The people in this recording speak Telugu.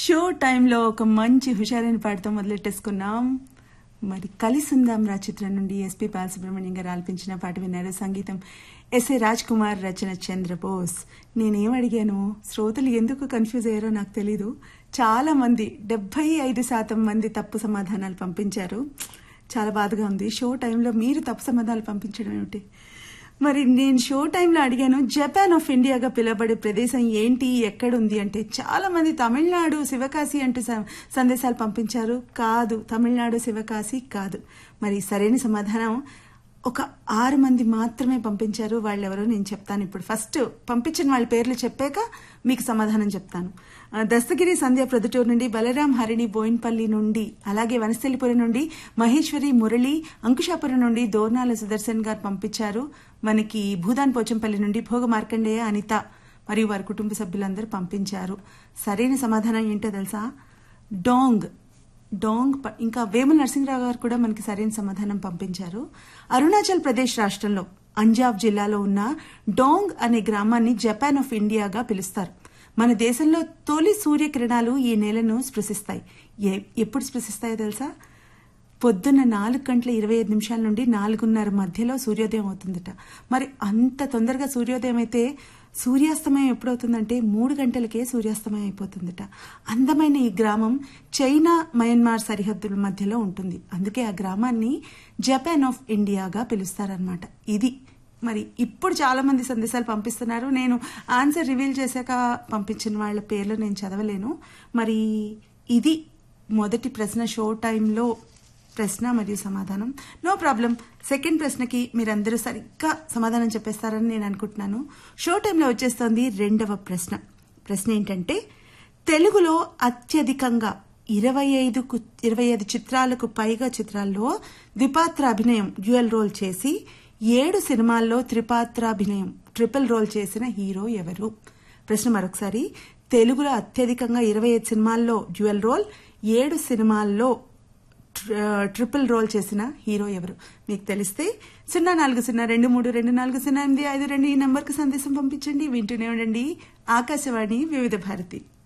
షో టైంలో ఒక మంచి హుషారైన పాటతో మొదలెట్టేసుకున్నాం మరి కలిసుందాం రా చిత్రం నుండి ఎస్పి బాలసుబ్రహ్మణ్యం గారు ఆలపించిన పాట విన్నారు సంగీతం ఎస్ఏ రాజ్ కుమార్ రచన చంద్రబోస్ నేనేం అడిగాను శ్రోతలు ఎందుకు కన్ఫ్యూజ్ అయ్యారో నాకు తెలీదు చాలా మంది డెబ్బై ఐదు శాతం మంది తప్పు సమాధానాలు పంపించారు చాలా బాధగా ఉంది షో టైంలో మీరు తప్పు సమాధానాలు పంపించడం ఏమిటి మరి నేను షో టైంలో అడిగాను జపాన్ ఆఫ్ ఇండియాగా పిలువబడే ప్రదేశం ఏంటి ఎక్కడుంది అంటే చాలా మంది తమిళనాడు శివకాశి అంటూ స- సందేశాలు పంపించారు కాదు తమిళనాడు శివకాశి కాదు మరి సరైన సమాధానం ఒక ఆరు మంది మాత్రమే పంపించారు వాళ్ళెవరో నేను చెప్తాను ఇప్పుడు ఫస్ట్ పంపించిన వాళ్ళ పేర్లు చెప్పాక మీకు సమాధానం చెప్తాను ఆ, దస్తగిరి సంధ్య ప్రొద్దుటూరు నుండి బలరాం హరిణి బోయిన్పల్లి నుండి అలాగే వనస్థలిపురం నుండి మహేశ్వరి మురళి అంకుశాపురం నుండి దోర్నాల సుదర్శన్ గారు పంపించారు మనకి భూదాన్ పోచంపల్లి నుండి భోగ మార్కండేయ అనిత మరియు వారి కుటుంబ సభ్యులందరూ పంపించారు సరైన సమాధానం ఏంటో తెలుసా డోంగ్ డోంగ్ ప- ఇంకా వేముల నరసింహరావు గారు కూడా మనకి సరైన సమాధానం పంపించారు అరుణాచల్ ప్రదేశ్ రాష్ట్రంలో అంజాబ్ జిల్లాలో ఉన్న డోంగ్ అనే గ్రామాన్ని జపాన్ ఆఫ్ ఇండియాగా పిలుస్తారు మన దేశంలో తొలి సూర్యకిరణాలు ఈ నేలను స్పృశిస్తాయి ఏ- ఎప్పుడు స్పృశిస్తాయో తెలుసా పొద్దున్న నాలుగు గంటల ఇరవై ఐదు నిమిషాల నుండి నాలుగున్నర మధ్యలో సూర్యోదయం అవుతుందట మరి అంత తొందరగా సూర్యోదయం అయితే సూర్యాస్తమయం ఎప్పుడవుతుందంటే మూడు గంటలకే సూర్యాస్తమయం అయిపోతుందట అందమైన ఈ గ్రామం చైనా మయన్మార్ సరిహద్దుల మధ్యలో ఉంటుంది అందుకే ఆ గ్రామాన్ని జపాన్ ఆఫ్ ఇండియాగా పిలుస్తారనమాట ఇది మరి ఇప్పుడు చాలా మంది సందేశాలు పంపిస్తున్నారు నేను ఆన్సర్ రివీల్ చేశాక పంపించిన వాళ్ళ పేర్లు నేను చదవలేను మరి ఇది మొదటి ప్రశ్న షో టైంలో ప్రశ్న మరియు సమాధానం నో ప్రాబ్లం సెకండ్ ప్రశ్నకి మీరందరూ సరిగ్గా సమాధానం చెప్పేస్తారని నేను అనుకుంటున్నాను షో టైంలో వచ్చేస్తోంది రెండవ ప్రశ్న ప్రశ్న ఏంటంటే తెలుగులో అత్యధికంగా ఇరవై ఐదుకు ఇరవై ఐదు చిత్రాలకు పైగా చిత్రాల్లో ద్విపాత్ర అభినయం డ్యూయల్ రోల్ చేసి ఏడు సినిమాల్లో త్రిపాత్రాభినయం ట్రిపుల్ రోల్ చేసిన హీరో ఎవరు ప్రశ్న మరొకసారి తెలుగులో అత్యధికంగా ఇరవై ఐదు సినిమాల్లో డ్యూయల్ రోల్ ఏడు సినిమాల్లో ట్రి- ట్రిపుల్ రోల్ చేసిన హీరో ఎవరు మీకు తెలిస్తే సున్నా నాలుగు సున్నా రెండు మూడు రెండు నాలుగు సున్నా ఎనిమిది ఐదు రెండు ఈ నంబర్కి సందేశం పంపించండి వింటూనే ఉండండి ఆకాశవాణి వివిధ భారతి